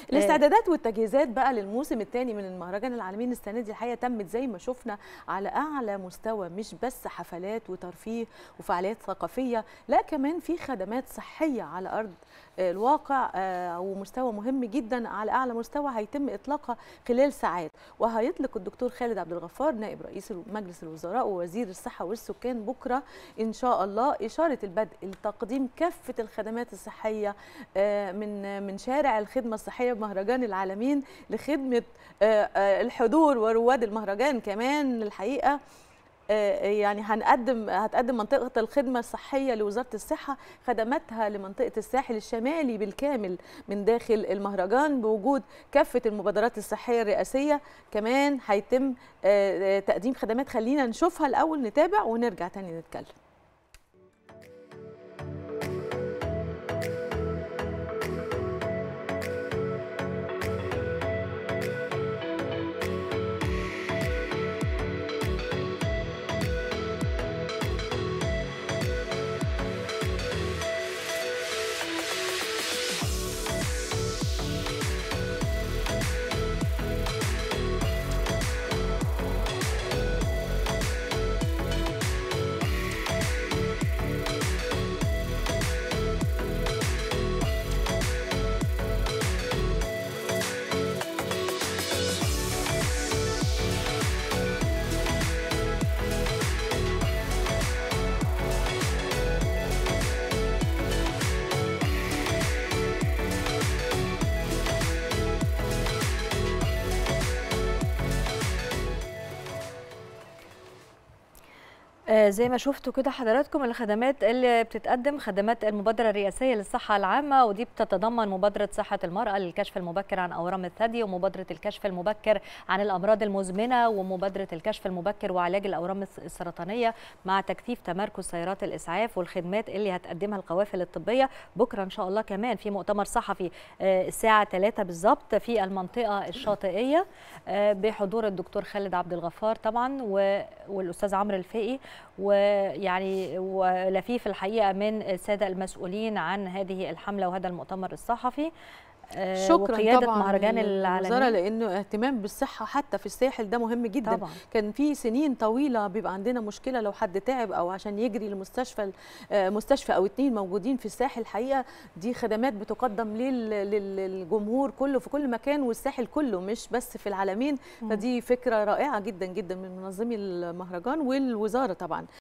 الاستعدادات والتجهيزات بقى للموسم الثاني من المهرجان العالمين السنه دي الحقيقه تمت زي ما شفنا على اعلى مستوى مش بس حفلات وترفيه وفعاليات ثقافيه لا كمان في خدمات صحيه على ارض الواقع ومستوى مهم جدا على اعلى مستوى هيتم اطلاقها خلال ساعات وهيطلق الدكتور خالد عبد الغفار نائب رئيس مجلس الوزراء ووزير الصحه والسكان بكره ان شاء الله اشاره البدء لتقديم كافه الخدمات الصحيه من من شارع الخدمه الصحيه بمهرجان العالمين لخدمه الحضور ورواد المهرجان كمان الحقيقه يعني هنقدم هتقدم منطقه الخدمه الصحيه لوزاره الصحه خدماتها لمنطقه الساحل الشمالي بالكامل من داخل المهرجان بوجود كافه المبادرات الصحيه الرئاسيه كمان هيتم تقديم خدمات خلينا نشوفها الاول نتابع ونرجع تاني نتكلم زي ما شفتوا كده حضراتكم الخدمات اللي بتتقدم خدمات المبادرة الرئاسية للصحة العامة ودي بتتضمن مبادرة صحة المرأة للكشف المبكر عن أورام الثدي ومبادرة الكشف المبكر عن الأمراض المزمنة ومبادرة الكشف المبكر وعلاج الأورام السرطانية مع تكثيف تمركز سيارات الإسعاف والخدمات اللي هتقدمها القوافل الطبية بكرة إن شاء الله كمان في مؤتمر صحفي الساعة 3 بالظبط في المنطقة الشاطئية بحضور الدكتور خالد عبد الغفار طبعا والأستاذ عمرو الفقي ويعني ولفيف الحقيقه من الساده المسؤولين عن هذه الحمله وهذا المؤتمر الصحفي شكرا وقياده طبعا مهرجان العالمين لانه اهتمام بالصحه حتى في الساحل ده مهم جدا طبعا. كان في سنين طويله بيبقى عندنا مشكله لو حد تعب او عشان يجري لمستشفى مستشفى او اتنين موجودين في الساحل الحقيقه دي خدمات بتقدم للجمهور كله في كل مكان والساحل كله مش بس في العالمين فدي فكره رائعه جدا جدا من منظمي المهرجان والوزاره طبعا